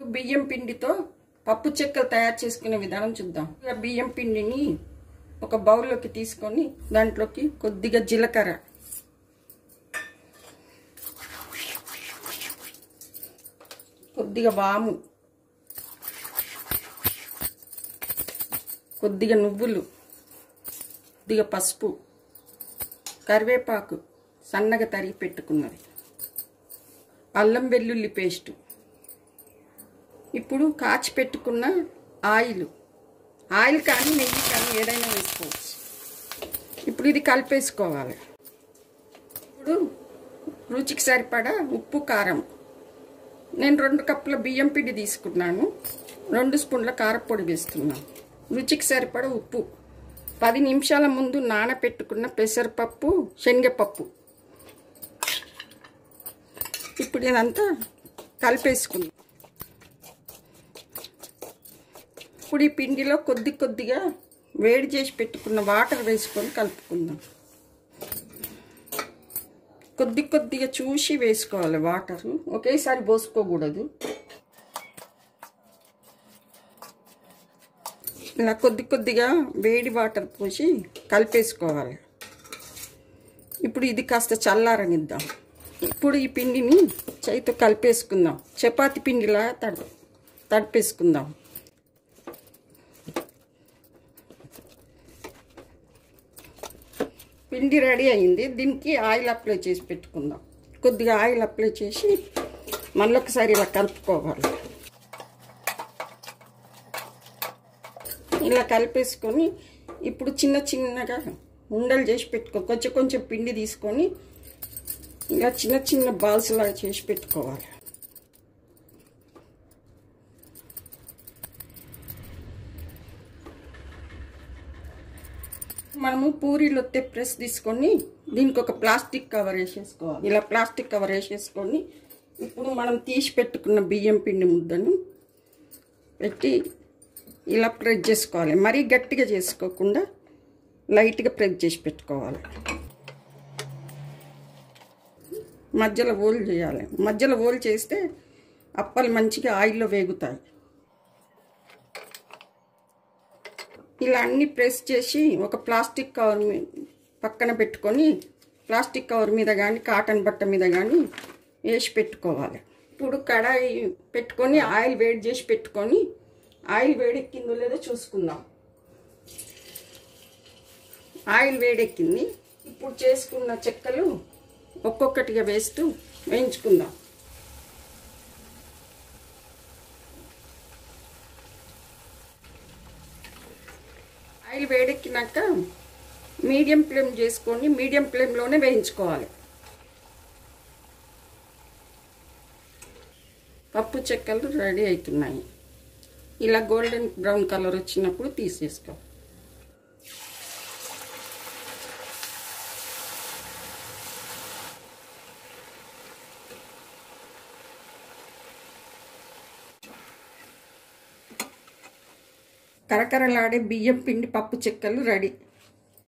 బియ్యం పిండితో పప్పు చెక్కలు తయారు చేసుకునే విధానం చూద్దాం ఇక బియ్యం పిండిని ఒక బౌల్లోకి తీసుకొని దాంట్లోకి కొద్దిగా జీలకర్ర కొద్దిగా వాము కొద్దిగా నువ్వులు కొద్దిగా పసుపు కరివేపాకు సన్నగా తరిగి పెట్టుకున్నది అల్లం వెల్లుల్లి పేస్టు ఇప్పుడు కాచి పెట్టుకున్న ఆయిల్ ఆయిల్ కానీ నెయ్యి కానీ ఏదైనా వేసుకోవచ్చు ఇప్పుడు ఇది కలిపేసుకోవాలి ఇప్పుడు రుచికి సరిపడా ఉప్పు కారం నేను రెండు కప్పుల బియ్యం పిండి తీసుకున్నాను రెండు స్పూన్ల కారపొడి వేస్తున్నాను రుచికి సరిపడా ఉప్పు పది నిమిషాల ముందు నానబెట్టుకున్న పెసరపప్పు శనగపప్పు ఇప్పుడు ఇదంతా కలిపేసుకుందాం ఇప్పుడు ఈ పిండిలో కొద్ది కొద్దిగా వేడి చేసి పెట్టుకున్న వాటర్ వేసుకొని కలుపుకుందాం కొద్ది కొద్దిగా చూసి వేసుకోవాలి వాటర్ ఒకేసారి పోసుకోకూడదు ఇలా కొద్ది కొద్దిగా వేడి వాటర్ పోసి కలిపేసుకోవాలి ఇప్పుడు ఇది కాస్త చల్లారనిద్దాం ఇప్పుడు ఈ పిండిని చేతితో కలిపేసుకుందాం చపాతి పిండిలా తడి తడిపేసుకుందాం పిండి రెడీ అయింది దీనికి ఆయిల్ అప్లై చేసి పెట్టుకుందాం కొద్దిగా ఆయిల్ అప్లై చేసి మళ్ళొకసారి ఇలా కలుపుకోవాలి ఇలా కలిపేసుకొని ఇప్పుడు చిన్న చిన్నగా ఉండలు చేసి పెట్టుకో కొంచెం కొంచెం పిండి తీసుకొని ఇలా చిన్న చిన్న బాల్స్ లాగా చేసి పెట్టుకోవాలి మనము పూరీలు వస్తే ప్రెస్ తీసుకొని దీనికి ఒక ప్లాస్టిక్ కవర్ వేసేసుకోవాలి ఇలా ప్లాస్టిక్ కవర్ వేసేసుకొని ఇప్పుడు మనం తీసి పెట్టుకున్న బియ్యం పిండి ముద్దను పెట్టి ఇలా ప్రెస్ చేసుకోవాలి మరీ గట్టిగా చేసుకోకుండా లైట్గా ప్రెస్ చేసి పెట్టుకోవాలి మధ్యలో ఓలు చేయాలి మధ్యలో ఓలు చేస్తే అప్పలు మంచిగా ఆయిల్లో వేగుతాయి ఇలా అన్ని ప్రెస్ చేసి ఒక ప్లాస్టిక్ కవర్ మీ పక్కన పెట్టుకొని ప్లాస్టిక్ కవర్ మీద కానీ కాటన్ బట్ట మీద కానీ వేసి పెట్టుకోవాలి ఇప్పుడు కడాయి పెట్టుకొని ఆయిల్ వేడి చేసి పెట్టుకొని ఆయిల్ వేడెక్కిందో లేదో చూసుకుందాం ఆయిల్ వేడెక్కింది ఇప్పుడు చేసుకున్న చెక్కలు ఒక్కొక్కటిగా వేస్తూ వేయించుకుందాం ఆయిల్ వేడెక్కినాక మీడియం ఫ్లేమ్ చేసుకొని మీడియం ఫ్లేమ్లోనే వేయించుకోవాలి పప్పు చెక్కలు రెడీ అవుతున్నాయి ఇలా గోల్డెన్ బ్రౌన్ కలర్ వచ్చినప్పుడు తీసేసుకో కరకరలాడే బియ్యం పిండి పప్పు చెక్కలు రెడీ